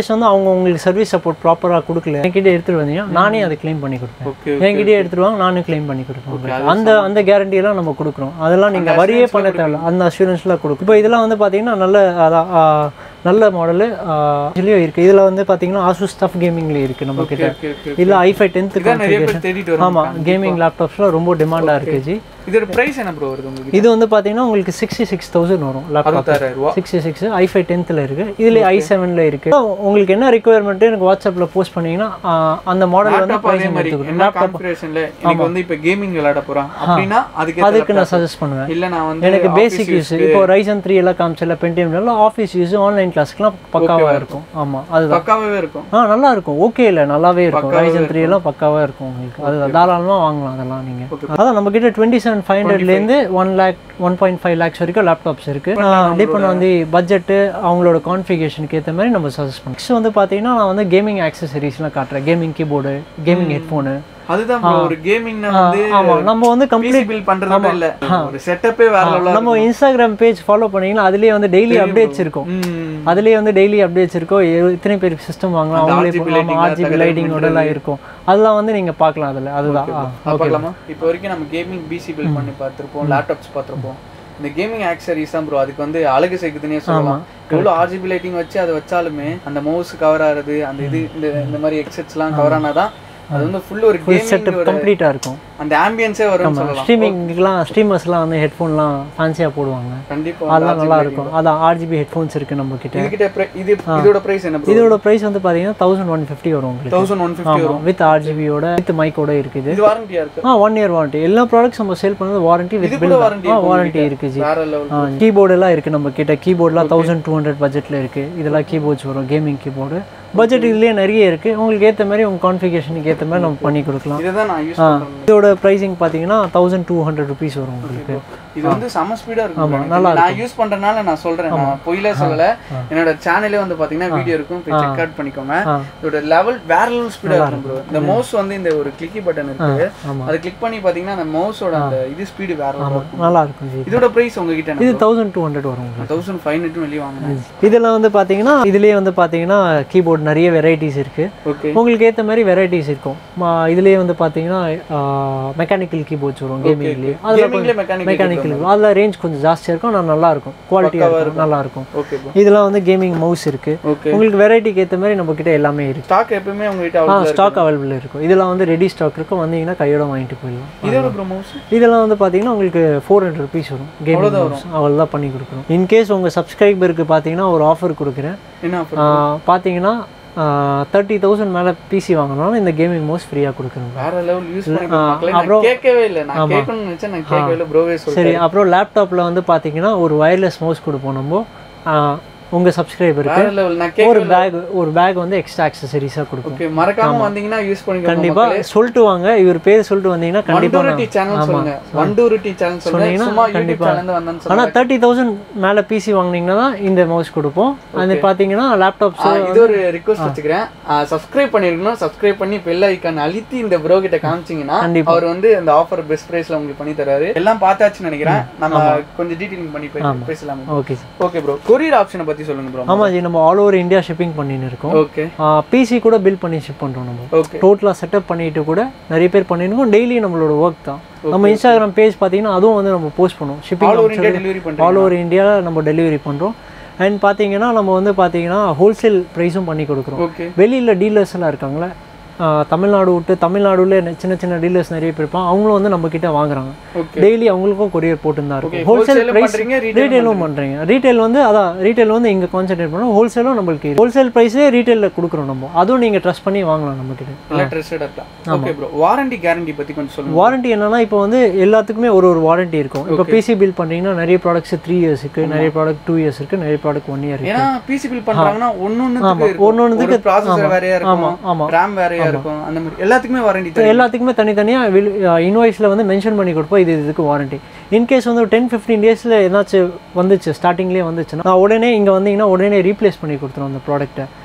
Speaker 2: அவங்க உங்களுக்கு சர்வீஸ் சப்போர்ட் ப்ராப்பராக கொடுக்கல என்கிட்ட எடுத்துகிட்டு வந்தீங்கன்னா நானே அதை க்ளைம் பண்ணி கொடுப்பேன்
Speaker 1: ஓகே
Speaker 2: என்கிட்டயே எடுத்துட்டு வாங்க நானும் க்ளைம் பண்ணி கொடுப்பேன் உங்களுக்கு. அந்த அந்த guarantee எல்லாம் நம்ம கொடுக்குறோம் அதெல்லாம் நீங்கள் வரியே பண்ண தேவையில்ல அந்த அஷூரன்ஸ்லாம் கொடுக்கும் இப்போ இதெல்லாம் வந்து பார்த்தீங்கன்னா நல்ல அதான் ஆ, நல்ல மாடலு இதுலேயும் இருக்குது இதில் வந்து பார்த்தீங்கன்னா ஆசூஸ் ஸ்டஃப் கேமிங்லேயே இருக்குது நம்ம கிட்ட
Speaker 1: ஓகே ஓகே
Speaker 2: இல்லை ஐஃபை டென்த்து
Speaker 1: இதான் நிறைய பேர் தேடிட்டு வராங்க
Speaker 2: ஆமாம் கேமிங் லேப்டாப்ஸ்லாம் ரொம்ப டிமாண்டாக இருக்குது ஜி
Speaker 1: இதோட பிரைஸ் என்ன ப்ரோ வருது உங்களுக்கு
Speaker 2: இது வந்து பார்த்தீங்கன்னா உங்களுக்கு சிக்ஸ்டி சிக்ஸ் தௌசண்ட் வரும் லேப்டாப்
Speaker 1: அறுபத்தாயிரம் ரூபா
Speaker 2: சிக்ஸ்டி சிக்ஸ் ஐஃபை டென்த்தில் இருக்குது இதில் ஐ செவனில் இருக்குது உங்களுக்கு என்ன ரெக்குயர்மெண்ட்டு எனக்கு வாட்ஸ்அப்பில் போஸ்ட் பண்ணீங்கன்னா ஆ, அந்த மாடல் வந்து
Speaker 1: லேப்டாப் அதே
Speaker 2: ப்ரைஸிங்
Speaker 1: மாதிரி
Speaker 2: எடுத்துக்கிறோம்
Speaker 1: என்ன கான்ஃபிகரேஷன்ல எனக்கு வந்து இப்போ கேமிங் விளையாட போறேன் அப்படின்னா அதுக்கு
Speaker 2: அதுக்கு நான் சஜஸ்ட் பண்ணுவேன்
Speaker 1: இல்ல நான் வந்து
Speaker 2: எனக்கு பேசிக் யூஸ் இப்போ ரைசன் த்ரீ எல்லாம் காமிச்சல பென்டிஎம்லாம் ஆஃபீஸ் யூஸ் ஆன்லைன் கிளாஸ்க்குலாம் பக்காவாக இருக்கும் ஆமாம் அதுதான்
Speaker 1: பக்காவே இருக்கும்
Speaker 2: ஆ நல்லா இருக்கும் ஓகே இல்லை நல்லாவே இருக்கும் ரைசன் த்ரீ எல்லாம் பக்காவாக இருக்கும் உங்களுக்கு அது தாராளமாக வாங்கலாம் அதெல்லாம் நீங்கள் அதான் நம்ம கிட்ட டுவெண்ட்டி செவன் ஃபைவ் ஹண்ட்ரட்லேருந்து one lakh one point five lakhs வரைக்கும் லேப்டாப்ஸ் இருக்கு டிபெண்ட் வந்து பட்ஜெட்டு அவங்களோட கான்ஃபிகேஷனுக்கு ஏற்ற மாதிரி நம்ம சஜஸ்ட் பண்ணுவோம் நெக்ஸ்ட் வந்து பார்த்தீங்கன்னா நான் வந்து கேமிங் ஆக்சசரிஸ்லாம் காட்டுறேன் கேமிங் கீபோர்டு கேமிங் ஹெட்ஃபோனு
Speaker 1: அதுதான் bro, ஒரு கேமிங்னா வந்து
Speaker 2: ஆமாம் நம்ம வந்து
Speaker 1: பிசி
Speaker 2: கம்ப்ளீட்
Speaker 1: பில் பண்றதே இல்ல ஒரு செட்டப்பே வேற லெவலா
Speaker 2: நம்ம இன்ஸ்டாகிராம் பேஜ் ஃபாலோ பண்ணீங்கன்னா அதுலேயே வந்து டெய்லி அப்டேட்ஸ் இருக்கும்
Speaker 1: ம்
Speaker 2: அதுலேயே வந்து டெய்லி அப்டேட்ஸ் இருக்கும் எ- இத்தனை பேருக்கு சிஸ்டம் வாங்கலாம் அவங்களே
Speaker 1: RGB
Speaker 2: ஆமாம்
Speaker 1: lighting,
Speaker 2: ஆர்ஜிபி
Speaker 1: தகர
Speaker 2: லைட்டிங்கோட எல்லாம் இருக்கும் அதெல்லாம் வந்து நீங்கள் பார்க்கலாம் அதில் அதுதான் ஆ
Speaker 1: அது பார்க்கலாமா இப்போ வரைக்கும் நம்ம கேமிங் பிசி பில் பண்ணி பார்த்திருப்போம் லேப்டாப்ஸ் பார்த்திருப்போம் இந்த கேமிங் ஆக்சரிஸ் தான் ப்ரோ அதுக்கு வந்து அழகு சேர்க்குதுன்னே சொல்லலாம் எவ்வளோ ஆர்ஜிபி லைட்டிங் வச்சு அதை வச்சாலுமே அந்த மவுஸ் கவர் ஆகுறது அந்த இது இந்த இந்த மாதிரி எக்ஸெட்ஸ்லாம் கவர் ஆனாதான் அது வந்து ஃபுல் ஒரு கேமிங்
Speaker 2: செட்டப் கம்ப்ளீட்டாக இருக்கும்
Speaker 1: அந்த ஆம்பியன்ஸே வரும்னு சொல்லலாம்
Speaker 2: ஸ்ட்ரீமிங்லாம் ஸ்ட்ரீமர்ஸ்லாம் வந்து ஹெட்ஃபோன்லாம் ஃபேன்சியாக போடுவாங்க
Speaker 1: கண்டிப்பா
Speaker 2: அதெல்லாம் நல்லா இருக்கும் அதான் ஆர்ஜிபி ஹெட்ஃபோன்ஸ் இருக்குது நம்ம கிட்ட
Speaker 1: இதுகிட்ட pri- இது இதோட பிரைஸ் என்ன ப்ரோ
Speaker 2: இதோட ப்ரைஸ் வந்து பார்த்தீங்கன்னா தௌசண்ட் ஒன் ஃபிஃப்டி வரும் உங்களுக்கு
Speaker 1: தௌசண்ட் ஒன் ஃபிஃப்டி
Speaker 2: ஆமாம் வித் ஆர்ஜிபியோட வித் மைக்கோட இருக்குது
Speaker 1: இது வாரண்டியா இருக்கு
Speaker 2: ஆ ஒன் இயர் வாரண்டி எல்லா ப்ராடக்ட்ஸ் நம்ம சேல் பண்ணது வாரண்டி வித்
Speaker 1: இது
Speaker 2: பில்
Speaker 1: கூட வாரண்டி
Speaker 2: ஆ வாரண்டி இருக்குது ஜி
Speaker 1: வேற லெவல்
Speaker 2: கீபோர்டு எல்லாம் இருக்குது நம்ம கிட்ட கீபோர்ட்லாம் தௌசண்ட் டூ ஹண்ட்ரட் பட்ஜெட்டில் இருக்குது இதெல்லாம் கீபோர்ட்ஸ் வரும் கேமிங் கீபோர்டு பட்ஜெட் இதுலேயே நிறைய இருக்குது உங்களுக்கு ஏற்ற மாதிரி உங்கள் கான்ஃபிகேஷனுக்கு ஏற்ற மாதிரி நம்ம பண்ணி கொடுக்கலாம்
Speaker 1: இதை தான் நான் யூஸ் பண்றேன்
Speaker 2: இதோட ப்ரைஸிங் பார்த்தீங்கன்னா தௌசண்ட் டூ ஹண்ட்ரட் ருபீஸ் வரும் உங்களுக்கு
Speaker 1: இது வந்து செம ஸ்பீடா இருக்கும் நல்லா நான் யூஸ் பண்றதுனால நான் சொல்றேன் நான் பொய்ல சொல்லல என்னோட சேனலே வந்து பாத்தீங்கன்னா வீடியோ இருக்கும் போய் செக் அவுட் பண்ணிக்கோங்க இதோட லெவல் வேற லெவல் ஸ்பீடா இருக்கும் ப்ரோ இந்த மவுஸ் வந்து இந்த ஒரு கிளிக்கி பட்டன் இருக்கு
Speaker 2: ஆமா.
Speaker 1: அதை கிளிக் பண்ணி பாத்தீங்கன்னா அந்த மவுஸோட அந்த இது ஸ்பீடு வேற level இருக்கும்
Speaker 2: நல்லா இருக்கும் ஜி
Speaker 1: இதோட பிரைஸ் உங்ககிட்ட
Speaker 2: இது தௌசண்ட் டூ ஹண்ட்ரட் வரும் உங்களுக்கு
Speaker 1: தௌசண்ட் ஃபைவ் ஹண்ட்ரட் வெளியே வாங்கினேன்
Speaker 2: இதில் வந்து பார்த்தீங்கன்னா இதுலேயே வந்து பார்த்தீங்கன்னா கீபோர்ட் நிறைய வெரைட்டிஸ் இருக்குது
Speaker 1: ஓகே
Speaker 2: உங்களுக்கு ஏற்ற மாதிரி வெரைட்டிஸ் இருக்கும் மா- இதுலேயே வந்து பார்த்தீங்கன்னா மெக்கானிக்கல் கீபோர்ட்ஸ் வரும் கேமிங்லேயே அதில்
Speaker 1: கேமிங்ல மெக்கானிக்
Speaker 2: மெக்கானிக்கல் அதில் ரேஞ்ச் கொஞ்சம் ஜாஸ்தியாக இருக்கும் ஆனால் நல்லா இருக்கும் குவாலிட்டியாக இருக்கும் நல்லா இருக்கும்
Speaker 1: ஓகே ப்ரோ
Speaker 2: இதெல்லாம் வந்து கேமிங் மவுஸ் இருக்கு
Speaker 1: ஓகே
Speaker 2: உங்களுக்கு வெரைட்டிக்கு ஏற்ற மாதிரி நம்ம கிட்ட எல்லாமே இருக்கு
Speaker 1: ஸ்டாக் எப்பவுமே உங்ககிட்ட
Speaker 2: ஆ
Speaker 1: அவ்வளோ
Speaker 2: ஸ்டாக் அவைலபிள் இருக்கும் இதெல்லாம் வந்து ரெடி ஸ்டாக் இருக்கும் வந்தீங்கன்னா கையோட வாங்கிட்டு போயிடலாம்
Speaker 1: இதோட ப்ரோ மவுஸ்
Speaker 2: இதெல்லாம் வந்து பார்த்தீங்கன்னா உங்களுக்கு ஃபோர் ஹண்ட்ரட் ருபீஸ் வரும் கேமிங் மவுஸ் அவ்வளோதான் பண்ணி கொடுக்குறோம் இன்கேஸ் உங்கள் சப்ஸ்கிரைபருக்கு பார்த்தீங்கன்னா ஒரு ஆஃபர் கொடுக்குறேன்
Speaker 1: என்ன offer?
Speaker 2: ஆ, பார்த்தீங்கன்னா தேர்ட்டி தௌசண்ட் மேலே பிசி வாங்கினாலும் இந்த கேமிங் மவுஸ் ஃப்ரீயாக கொடுக்குறோம்
Speaker 1: வேற லெவல் யூஸ் பண்ணி மக்களே நான் கேட்கவே இல்லை நான் கேட்கணும்னு நினைச்சேன் நான் கேட்கவே இல்லை ப்ரோவே சொல்றேன்
Speaker 2: சரி அப்புறம் லேப்டாப்பில் வந்து பார்த்தீங்கன்னா ஒரு வயர்லெஸ் மவுஸ் கொடுப்போம் நம்ம ஆ, உங்க சப்ஸ்கிரைபருக்கு
Speaker 1: வேற லெவல் நான் கேட்க
Speaker 2: ஒரு பேக் ஒரு பேக் வந்து எக்ஸ்ட்ரா ஆக்சசரிஸாக கொடுப்போம்
Speaker 1: ஓகே மறக்காம வந்தீங்கன்னா யூஸ் பண்ணிக்கோங்க
Speaker 2: கண்டிப்பா சொல்லிட்டு வாங்க இவர் பேர் சொல்லிட்டு வந்தீங்கன்னா கண்டிப்பா
Speaker 1: வண்டூரிட்டி சேனல் சொல்லுங்க வண்டூரிட்டி சேனல் சொல்லுங்க சும்மா யூடியூப் சேனல் இருந்து வந்தேன்னு சொல்லுங்க
Speaker 2: ஆனால் தேர்ட்டி தௌசண்ட் மேலே பிசி வாங்குனீங்கன்னா தான் இந்த மவுஸ் கொடுப்போம் அது பார்த்தீங்கன்னா லேப்டாப்ஸ்
Speaker 1: ஆ, இது ஒரு ரிக்வஸ்ட் வச்சுக்கிறேன் சப்ஸ்கிரைப் பண்ணிருக்கணும் சப்ஸ்கிரைப் பண்ணி பெல் ஐக்கான் அழுத்தி இந்த ப்ரோ கிட்ட காமிச்சீங்கன்னா அவர் வந்து இந்த ஆஃபர் பெஸ்ட் பிரைஸ்ல உங்களுக்கு பண்ணி தராரு எல்லாம் பார்த்தாச்சுன்னு நினைக்கிறேன் நம்ம கொஞ்சம் டீடைலிங் பண்ணி போய் பேசலாம்
Speaker 2: okay sir
Speaker 1: okay bro courier ஆப்ஷனை பத்தி சொல்லுங்க ப்ரோ
Speaker 2: ஆமாம் ஜி நம்ம ஆல் ஓவர் இந்தியா ஷிப்பிங் பண்ணின்னு இருக்கோம்
Speaker 1: ஓகே
Speaker 2: பிசி கூட பில் பண்ணி ஷிப் பண்ணுறோம் நம்ம
Speaker 1: ஓகே
Speaker 2: டோட்டலாக செட்டப் பண்ணிட்டு கூட நிறைய பேர் பண்ணிருக்கோம் டெய்லி நம்மளோட ஒர்க் தான் நம்ம இன்ஸ்டாகிராம் பேஜ் பார்த்தீங்கன்னா அதுவும் வந்து நம்ம போஸ்ட் பண்ணுவோம்
Speaker 1: all over India
Speaker 2: shipping
Speaker 1: delivery பண்றீங்க
Speaker 2: ஆல் ஓவர் இந்தியாவில் நம்ம டெலிவரி பண்ணுறோம் அண்ட் பார்த்தீங்கன்னா நம்ம வந்து பார்த்தீங்கன்னா ஹோல்சேல் ப்ரைஸும் பண்ணி கொடுக்குறோம்
Speaker 1: ஓகே
Speaker 2: வெளியில் டீலர்ஸ் எல்லாம் இருக்காங்களே ஆஹ் தமிழ்நாடு விட்டு தமிழ்நாடுல நெ- சின்ன சின்ன டீலர்ஸ் நிறைய பேர் இருப்பாங்க அவங்களும் வந்து நம்ம கிட்ட வாங்குறாங்க
Speaker 1: ஓகே
Speaker 2: டெய்லி அவங்களுக்கும் கொரியர் போட்டுன்னு தான் இருக்கும்
Speaker 1: ஹோல்சேல்
Speaker 2: ஹோல்சேல் ப்ரைஸ்
Speaker 1: பண்றீங்க ரீட்டைல்
Speaker 2: ரீட்டைலும் பண்ணுறீங்க ரீட்டைல் வந்து அதான் ரீட்டைல் வந்து இங்கே கான்சென்ட்ரேட் பண்ணோம் ஹோல்சேலும் நம்மளுக்கு ஹோல்சேல் ப்ரைஸே ரீட்டைலில் கொடுக்குறோம் நம்ம அதுவும் நீங்கள் ட்ரஸ்ட் பண்ணி வாங்கலாம் நம்ம கிட்ட
Speaker 1: எல்லாம் ட்ரெஸ்டட் இருக்கலாம் ஓகே ப்ரோ வாரண்டி கேரண்டி பத்தி கொஞ்சம் சொல்லுங்க
Speaker 2: வாரண்டி என்னன்னா இப்போ வந்து எல்லாத்துக்குமே ஒரு ஒரு வாரண்டி இருக்கும் இப்போ பிசி பில் பண்ணுறீங்கன்னா நிறைய ப்ராடக்ட்ஸ் த்ரீ இயர்ஸ் இருக்கு நிறைய ப்ராடக்ட் டூ இயர்ஸ் இருக்கு நிறைய ப்ராடக்ட் ஒன் இயர்
Speaker 1: ஏன்னா பிசி பில் பண்றாங்கன்னா ஒன்னொன்னுக்கு இருக்கும்
Speaker 2: ஒண்ணொண்ணுத்துக்கு-
Speaker 1: ஒரு ப்ராசஸர் வேறையா
Speaker 2: ஆமா,
Speaker 1: இருக்கும்
Speaker 2: ஆமா.
Speaker 1: RAM வேறையா இருக்கும் அந்த மாதிரி எல்லாத்துக்குமே வாரண்டி தரும்
Speaker 2: எல்லாத்துக்குமே தனித்தனியாக இன்வாய்ஸில் வந்து மென்ஷன் பண்ணி கொடுப்போம் இது இதுக்கு வாரண்டி இன்கேஸ் வந்து ஒரு டென் ஃபிஃப்டீன் டேஸில் ஏதாச்சும் வந்துச்சு ஸ்டார்டிங்லேயே வந்துச்சுன்னா நான் உடனே இங்கே வந்தீங்கன்னா உடனே ரீப்ளேஸ் பண்ணி கொடுத்துரும் அந்த ப்ராடக்ட்டை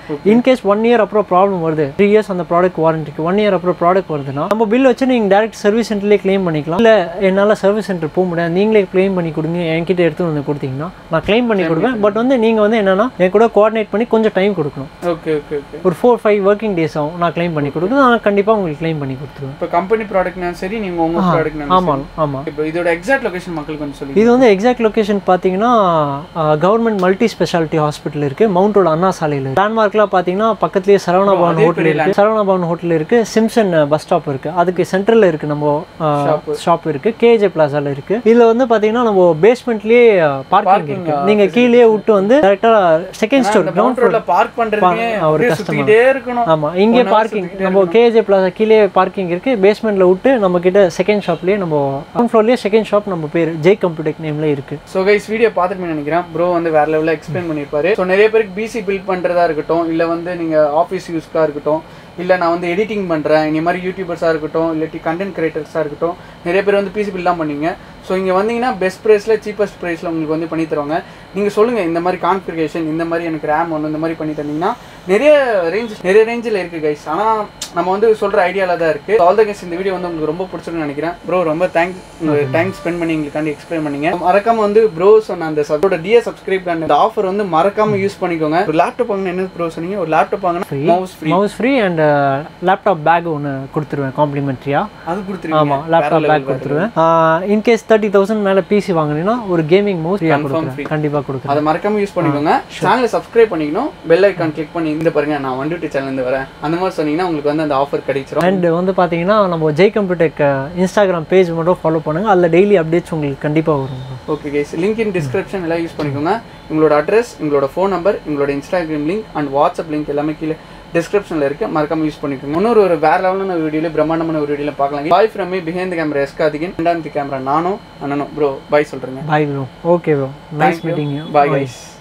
Speaker 2: இன்கேஸ் ஒன் இயர் அப்புறம் ப்ராப்ளம் வருது த்ரீ இயர்ஸ் அந்த ப்ராடக்ட் வாரண்டிக்கு ஒன் இயர் அப்புறம் ப்ராடக்ட் வருதுன்னா நம்ம பில் வச்சு நீங்கள் டேரக்ட் சர்வீஸ் சென்டர்லேயே க்ளைம் பண்ணிக்கலாம் இல்லை என்னால் சர்வீஸ் சென்டர் போக முடியாது நீங்களே க்ளைம் பண்ணி கொடுங்க என்கிட்ட எடுத்து வந்து கொடுத்தீங்கன்னா நான் க்ளைம் பண்ணி கொடுப்பேன் பட் வந்து நீங்கள் வந்து என்னன்னா என் கூட கோஆர்டினேட் பண்ணி கொஞ்சம் டைம் கொடுக்கணும்
Speaker 1: ஓகே ஓகே ஓகே
Speaker 2: ஒரு ஃபோர் ஃபைவ் ஒர்க்கிங் டேஸ் ஆகும் நான் க்ளைம் பண்ணி கொடுக்குறது நான் கண்டிப்பாக உங்களுக்கு க்ளைம் பண்ணி கொடுத்துருவேன்
Speaker 1: இப்போ கம்பெனி ப்ராடக்ட்னாலும் சரி நீங்க உங்க ப்ராடக்ட்னாலும்
Speaker 2: ஆமாம் ஆமாம்
Speaker 1: இப்போ இதோட எக்ஸாக்ட் லொகேஷன் மக்களுக்கு கொஞ்சம் சொல்லுங்க
Speaker 2: இது வந்து எக்ஸாக்ட் லொகேஷன் பார்த்தீங்கன்னா கவர்மெண்ட் மல்டி ஸ்பெஷாலிட்டி ஹாஸ்பிட்டல் இருக்குது மவுண்ட் ரோடு அண்ணா சாலையில் லேண்ட்மார்க்லாம் பார்த்தீங்கன்னா பக்கத்துலேயே சரவணா பவன்
Speaker 1: அதே
Speaker 2: ஹோட்டல் இருக்குது சரவணா பவன் ஹோட்டல் இருக்குது சிம்சன் பஸ் ஸ்டாப் இருக்குது அதுக்கு சென்டரில் இருக்குது நம்ம ஷாப் இருக்குது கேஜே பிளாசாவில் இருக்குது இதில் வந்து பார்த்தீங்கன்னா நம்ம பேஸ்மெண்ட்லேயே பார்க்கிங் இருக்குது நீங்கள் கீழே விட்டு வந்து டேரெக்டாக செகண்ட் ஸ்டோர்
Speaker 1: இந்த மவுண்ட் ரோட்ல பார்க் பண்றதுக்கே அப்படியே சுத்திட்டே இருக்கணும்
Speaker 2: ஆமாம் இங்கே பார்க்கிங் நம்ம கேஜே பிளாசா கீழே பார்க்கிங் இருக்குது பேஸ்மெண்ட்டில் விட்டு நம்ம கிட்ட செகண்ட் ஷாப்லேயே நம்ம கிரவுண்ட் ஃப்ளோர்லேயே செகண்ட் ஷாப் நம்ம பேர் ஜெய் கம்ப்யூட்டர் நேம்ல இருக்குது
Speaker 1: ஸோ கைஸ் வீடியோ பார்த்துட்டு நினைக்கிறேன் ப்ரோ வந்து வேற லெவலில் எக்ஸ்பிளைன் பண்ணியிருப்பாரு ஸோ நிறைய பேருக்கு பிசி பில்ட் பண்ணுறதா இருக்கட்டும் இல்லை வந்து நீங்கள் ஆஃபீஸ் யூஸ்க்காக இருக்கட்டும் இல்லை நான் வந்து எடிட்டிங் பண்ணுறேன் இந்த மாதிரி யூடியூபர்ஸாக இருக்கட்டும் இல்லாட்டி கண்டென்ட் கிரியேட்டர்ஸாக இருக்கட்டும் நிறைய பேர் வந்து பிசி பில்லாம் பண்ணீங்க ஸோ இங்கே வந்தீங்கன்னா பெஸ்ட் ப்ரைஸில் சீப்பஸ்ட் ப்ரைஸில் உங்களுக்கு வந்து பண்ணி தருவாங்க நீங்கள் சொல்லுங்கள் இந்த மாதிரி கான்ஃபிகரேஷன் இந்த மாதிரி எனக்கு ரேம் ஒன்று இந்த மாதிரி பண்ணி தந்தீங்கன்னா நிறைய ரேஞ்ச் நிறைய ரேஞ்சில் இருக்குது கைஸ் ஆனால் நம்ம வந்து சொல்கிற ஐடியாவில் தான் இருக்குது ஆல் த கைஸ் இந்த வீடியோ வந்து உங்களுக்கு ரொம்ப பிடிச்சிருக்குன்னு நினைக்கிறேன் ப்ரோ ரொம்ப தேங்க்ஸ் உங்களுக்கு டைம் ஸ்பெண்ட் பண்ணி எங்களுக்காண்டி எக்ஸ்பிளைன் பண்ணீங்க மறக்காம வந்து ப்ரோ சொன்ன அந்த சப்போட டிஏ சப்ஸ்கிரைப் அந்த ஆஃபர் வந்து மறக்காம யூஸ் பண்ணிக்கோங்க ஒரு லேப்டாப் வாங்கினா என்ன ப்ரோ சொன்னீங்க ஒரு லேப்டாப் வாங்கினா mouse free
Speaker 2: mouse free and laptop bag ஒன்று கொடுத்துருவேன் காம்ப்ளிமெண்ட்ரியாக
Speaker 1: அது கொடுத்துருக்கீங்க
Speaker 2: ஆமாம் லேப்டாப் பேக் கொடுத்துருவேன் இன்கேஸ் தேர்ட்டி தௌசண்ட் மேலே பிசி வாங்கினீங்கன்னா ஒரு கேமிங் மவுஸ் ஃப்ரீயாக கொடுக்குறேன் கண்டிப்பாக கொடுக்குறேன்
Speaker 1: அதை மறக்காம யூஸ் பண்ணிக்கோங்க சேனலை சப்ஸ்கிரைப் பண்ணிக்கணும் பெல் ஐக்கான் கிளிக் பண்ணி இந்த பாருங்க நான் வண்டுட்டு சேனல்லேருந்து வரேன் அந்த மாதிரி சொன்னீங்கன்னா உங்களுக்கு வந்து அந்த ஆஃபர் கிடைச்சிரும்
Speaker 2: அண்ட் வந்து பார்த்தீங்கன்னா நம்ம ஜெய் கம்ப்யூட்டெக் இன்ஸ்டாகிராம் பேஜ் மட்டும் ஃபாலோ பண்ணுங்க அதில் டெய்லி அப்டேட்ஸ் உங்களுக்கு கண்டிப்பாக வரும்
Speaker 1: okay guys link in description எல்லாம் யூஸ் பண்ணிக்கோங்க உங்களோட அட்ரஸ் உங்களோட ஃபோன் நம்பர் உங்களோட Instagram link and WhatsApp link எல்லாமே கீழே டிஸ்கிரிப்ஷனில் இருக்கு மறக்காம யூஸ் பண்ணிக்கோங்க இன்னொரு ஒரு வேற லெவலான வீடியோல பிரம்மாண்டமான ஒரு வீடியோல பார்க்கலாம் bye from me behind camera எஸ்காதிகன் ரெண்டாவது கேமரா நானும் அண்ணனும் ப்ரோ பாய் சொல்றேங்க
Speaker 2: bye bro okay bro nice meeting you
Speaker 1: bye guys